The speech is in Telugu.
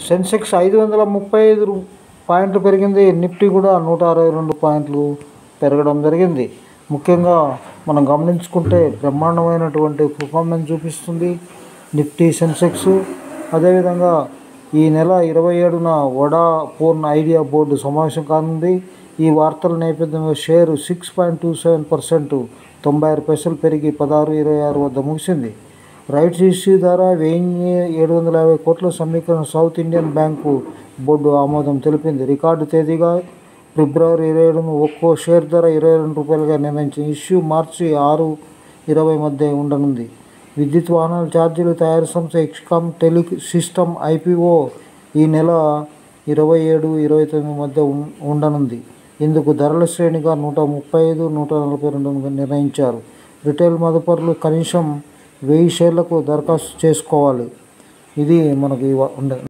సెన్సెక్స్ ఐదు వందల ముప్పై ఐదు రు- పాయింట్లు పెరిగింది నిఫ్టీ కూడా నూట అరవై రెండు పాయింట్లు పెరగడం జరిగింది ముఖ్యంగా మనం గమనించుకుంటే బ్రహ్మాండమైనటువంటి పర్ఫార్మెన్స్ చూపిస్తుంది నిఫ్టీ సెన్సెక్స్ అదేవిధంగా ఈ నెల ఇరవై ఏడున వడా ఫోన్ ఐడియా బోర్డు సమావేశం కానుంది ఈ వార్తల నేపథ్యంలో share six point two seven percent తొంభై ఆరు పైసలు పెరిగి పదహారు ఇరవై ఆరు వద్ద ముగిసింది రైట్స్ ఇష్యూ ద్వారా వెయ్యి ఏడు వందల యాభై కోట్ల సమీకరణ సౌత్ ఇండియన్ బ్యాంకు బోర్డు ఆమోదం తెలిపింది రికార్డు తేదీగా ఫిబ్రవరి ఇరవై ఏడును ఒక్కో షేర్ ధర ఇరవై రెండు రూపాయలుగా నిర్ణయించిన ఇష్యూ మార్చి ఆరు ఇరవై మధ్య ఉండనుంది విద్యుత్ వాహనాల ఛార్జీలు తయారీ సంస్థ ఎక్స్కామ్ టెలి సిస్టమ్ ఐపీఓ ఈ నెల ఇరవై ఏడు ఇరవై తొమ్మిది మధ్య ఉం- ఉండనుంది ఇందుకు ధరల శ్రేణిగా నూట ముప్పై ఐదు నూట నలభై రెండు నిర్ణయించారు రిటైల్ మదుపరులు కనీసం వెయ్యి షేర్లకు దరఖాస్తు చేసుకోవాలి ఇది మనకు ఇవ ఉండే